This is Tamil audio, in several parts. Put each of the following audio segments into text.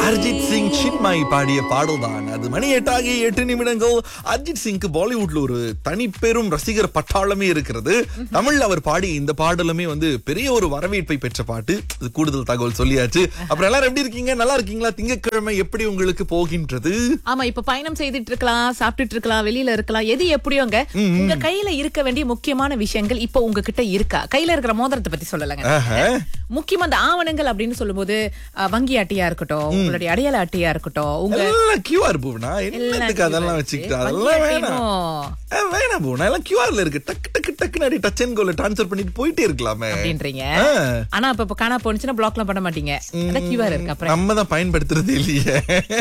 அர்ஜித் சிங் சின்மாய் பாடிய பாடல் தான் அது மணி எட்டாகி எட்டு நிமிடங்கள் அர்ஜித் சிங்க்கு பாலிவுட்ல ஒரு தனிப்பெரும் ரசிகர் பட்டாளமே இருக்கிறது தமிழ்ல அவர் பாடி இந்த பாடலுமே வந்து பெரிய ஒரு வரவேற்பை பெற்ற பாட்டு அது கூடுதல் தகவல் சொல்லியாச்சு அப்புறம் எல்லாரும் எப்படி இருக்கீங்க நல்லா இருக்கீங்களா திங்கட்கிழமை எப்படி உங்களுக்கு போகின்றது ஆமா இப்ப பயணம் செய்துட்டு இருக்கலாம் சாப்பிட்டுட்டு இருக்கலாம் வெளியில இருக்கலாம் எது எப்படியோங்க உங்க கையில இருக்க வேண்டிய முக்கியமான விஷயங்கள் இப்ப உங்ககிட்ட இருக்கா கையில இருக்கிற மோதிரத்தை பத்தி சொல்லலங்க ஆஹா. முக்கியமா அந்த ஆவணங்கள் அப்படின்னு சொல்லும்போது அஹ், வங்கி அட்டையா இருக்கட்டும் உங்களுடைய அடையாள அட்டையா இருக்கட்டும் உங்க எல்லாம் கியூஆர் பூவனா என்னத்துக்கு அதெல்லாம் வச்சுக்கிட்டு அதெல்லாம் வேணாம் ஆ, வேணாம் பூனா எல்லாம் கியூஆர்ல இருக்கு டக்கு டக்கு டக்குன்னு அடி டச் அண்ட் கோல ட்ரான்ஸ்ஃபர் பண்ணிட்டு போயிட்டே இருக்கலாமே அப்படின்றீங்க ஆ. ஆனா இப்ப இப்ப காணா போனுச்சுன்னா பிளாக்லாம் பண்ண மாட்டீங்க அதான் கியூஆர் இருக்கு அப்புறம் நம்ம தான் பயன்படுத்துறது இல்லையே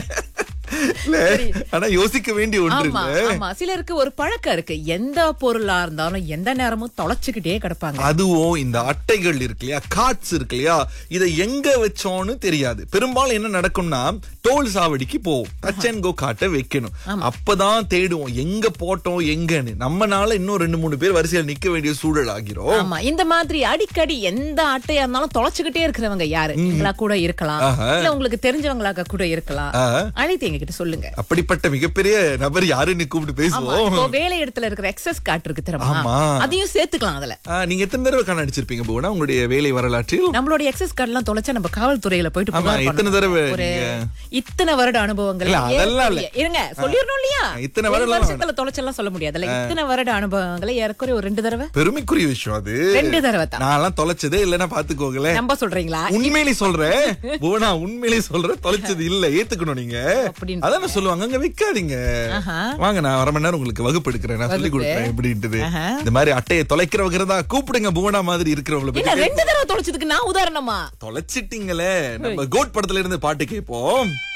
இல்ல, ஆனா யோசிக்க வேண்டிய ஒன்று ஆமா இல்ல ஆமா சிலருக்கு ஒரு பழக்கம் இருக்கு எந்த பொருளா இருந்தாலும் எந்த நேரமும் தொலைச்சுக்கிட்டே கிடப்பாங்க அதுவும் இந்த அட்டைகள் இருக்கு இல்லையா கார்ட்ஸ் இருக்கு இல்லையா இதை எங்க வச்சோன்னு தெரியாது பெரும்பாலும் என்ன நடக்கும்னா டோல் சாவடிக்கு போவோம் டச் அண்ட் கோ காட்டை வைக்கணும் அப்பதான் தேடுவோம் எங்க போட்டோம் எங்கன்னு நம்மனால இன்னும் ரெண்டு மூணு பேர் வரிசையில் நிக்க வேண்டிய சூழல் ஆகிறோம் ஆமா இந்த மாதிரி அடிக்கடி எந்த அட்டையா இருந்தாலும் தொலைச்சுக்கிட்டே இருக்கிறவங்க யாரு நீங்களா கூட இருக்கலாம் ஆஹா. இல்ல உங்களுக்கு தெரிஞ்சவங்களாக கூட இருக்கலாம் ஆ. அழைத்து எங்க கிட்ட சொல்லுங்க அப்படிப்பட்ட மிகப்பெரிய நபர் யாருன்னு கூப்பிட்டு ஆமா பேசுவோம் இப்போ வேலை இடத்துல இருக்கிற எக்ஸஸ் கார்டு இருக்கு தெரியுமா ஆமா. அதையும் சேர்த்துக்கலாம் அதுல ஆ, நீங்க எத்தனை தடவை கண்ண அடிச்சிருப்பீங்க போனா உங்களுடைய வேலை வரலாற்றில் நம்மளுடைய எக்ஸஸ் கார்டு எல்லாம் தொலைச்சா நம்ம காவல்துறையில போயிட்டு ஆமா, புகார் எத்தனை பண்ணணும். தடவை ஒரு நீங்க- இத்தனை வருட அனுபவங்கள் இல்ல, அதெல்லாம் இல்ல. ஏற்கனவே- இருங்க சொல்லிடணும் இல்லையா இத்தனை ஒரு வருடம் வருஷத்துல தொலைச்செல்லாம் சொல்ல முடியாதுல்ல இத்தனை வருட அனுபவங்களை ஏறக்குறைய ஒரு ரெண்டு தடவை பெருமைக்குரிய விஷயம் அது ரெண்டு தடவை தான் நான்லாம் தொலைச்சதே இல்லைன்னா பாத்துக்கோங்களேன் நம்ப சொல்றீங்களா உண்மையிலே சொல்றேன் போனா உண்மையிலே சொல்றேன் தொலைச்சது இல்ல ஏத்துக்கணும் நீங்க அப்படின்னு அதான் சொல்லுவாங்க அங்க வைக்காதீங்க ஆஹா. வாங்க நான் அரை மணி நேரம் உங்களுக்கு வகுப்பு எடுக்கிறேன் நான் சொல்லி கொடுக்குறேன் எப்படின்ட்டு ஆஹா. இந்த மாதிரி அட்டையை தொலைக்கிறவங்க தான் கூப்பிடுங்க புவனா மாதிரி இருக்கிறவங்கள என்ன பத்தி ரெண்டு தடவை தொலைச்சதுக்கு நான் உதாரணமா தொலைச்சிட்டீங்களே நம்ம கோட் படத்துல இருந்து பாட்டு கேட்போம்